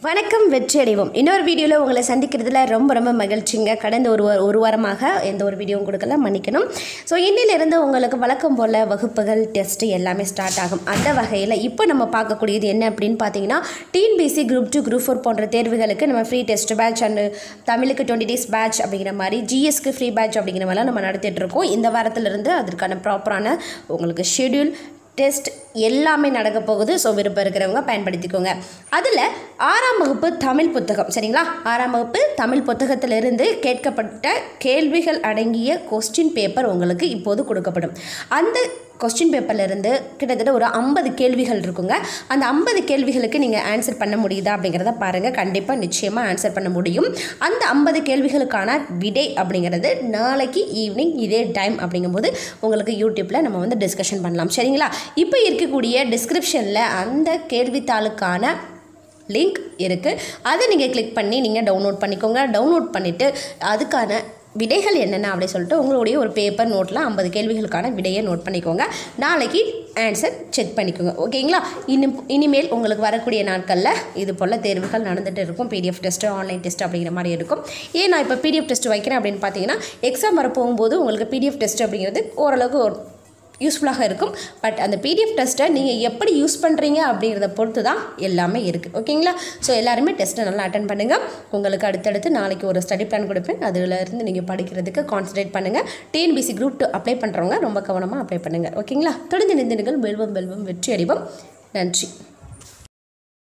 வணக்கம் வெற்றி அடைவோம் இன்னொரு வீடியோவில் உங்களை சந்திக்கிறதுல ரொம்ப ரொம்ப மகிழ்ச்சிங்க கடந்த ஒரு வா- ஒரு வாரமாக எந்த ஒரு வீடியோவும் கொடுக்கல மன்னிக்கணும் ஸோ இன்னிலிருந்து உங்களுக்கு வழக்கம் போல் வகுப்புகள் டெஸ்ட் எல்லாமே ஸ்டார்ட் ஆகும் அந்த வகையில் இப்போ நம்ம பார்க்கக்கூடியது என்ன அப்படின்னு பார்த்தீங்கன்னா TNPSC group two group four போன்ற தேர்வுகளுக்கு நம்ம ஃப்ரீ டெஸ்ட் பேட்ச் அண்ட் தமிழுக்கு டுவெண்ட்டி டேஸ் பேட்ச் அப்படிங்கிற மாதிரி ஜிஎஸ்க்கு ஃப்ரீ பேட்ச் அப்படிங்கிற மாதிரிலாம் நம்ம நடத்திட்டு இருக்கோம் இந்த வாரத்திலிருந்து அதற்கான ப்ராப்பரான உங்களுக்கு ஷெட்யூல் டெஸ்ட் எல்லாமே நடக்க போகுது ஸோ விருப்பம் இருக்கிறவங்க பயன்படுத்திக்கோங்க அதில் ஆறாம் வகுப்பு தமிழ் புத்தகம் சரிங்களா ஆறாம் வகுப்பு தமிழ் புத்தகத்திலிருந்து கேட்கப்பட்ட கேள்விகள் அடங்கிய கொஸ்டின் பேப்பர் உங்களுக்கு இப்போது கொடுக்கப்படும் அந்த கொஸ்டின் பேப்பர்லேருந்து கிட்டத்தட்ட ஒரு ஐம்பது கேள்விகள் இருக்குங்க அந்த ஐம்பது கேள்விகளுக்கு நீங்கள் ஆன்சர் பண்ண முடியுதா அப்படிங்கிறத பாருங்கள் கண்டிப்பாக நிச்சயமாக ஆன்சர் பண்ண முடியும் அந்த ஐம்பது கேள்விகளுக்கான விடை அப்படிங்கிறது நாளைக்கு ஈவினிங் இதே டைம் அப்படிங்கும்போது உங்களுக்கு யூடியூப்பில் நம்ம வந்து டிஸ்கஷன் பண்ணலாம் சரிங்களா இப்போ இருக்கக்கூடிய டிஸ்கிரிப்ஷனில் அந்த கேள்வித்தாளுக்கான லிங்க் இருக்குது அதை நீங்கள் கிளிக் பண்ணி நீங்கள் டவுன்லோட் பண்ணிக்கோங்க டவுன்லோட் பண்ணிவிட்டு அதுக்கான விடைகள் என்னென்ன அப்படி சொல்லிட்டு உங்களுடைய ஒரு பேப்பர் நோட்டில் ஐம்பது கேள்விகளுக்கான விடையை நோட் பண்ணிக்கோங்க நாளைக்கு ஆன்சர் செக் பண்ணிக்கோங்க ஓகேங்களா இனி இனிமேல் உங்களுக்கு வரக்கூடிய நாட்களில் இது போல் தேர்வுகள் நடந்துட்டு இருக்கும் பிடிஎஃப் டெஸ்ட்டு ஆன்லைன் டெஸ்ட் அப்படிங்கிற மாதிரி இருக்கும் ஏன் நான் இப்போ பிடிஎஃப் டெஸ்ட் வைக்கிறேன் அப்படின்னு பார்த்தீங்கன்னா எக்ஸாம் வர போகும்போது உங்களுக்கு பிடிஎஃப் டெஸ்ட் அப்படிங்கிறது ஓரளவுக்கு ஒரு யூஸ்ஃபுல்லாக இருக்கும் பட் அந்த பிடிஎஃப் டெஸ்ட்டை நீங்கள் எப்படி யூஸ் பண்ணுறீங்க அப்படிங்கிறத பொறுத்து தான் எல்லாமே இருக்குது ஓகேங்களா ஸோ எல்லாருமே டெஸ்ட்டை நல்லா அட்டன் பண்ணுங்கள் உங்களுக்கு அடுத்தடுத்து நாளைக்கு ஒரு ஸ்டடி பிளான் கொடுப்பேன் அதில் இருந்து நீங்கள் படிக்கிறதுக்கு கான்சன்ட்ரேட் பண்ணுங்கள் டிஎன்பிசி குரூப் டூ அப்ளை பண்ணுறவங்க ரொம்ப கவனமாக அப்ளை பண்ணுங்கள் ஓகேங்களா தொடர்ந்து நிந்தினுங்கள் வெல்வம் வெல்வம் வெற்றி அடிவம் நன்றி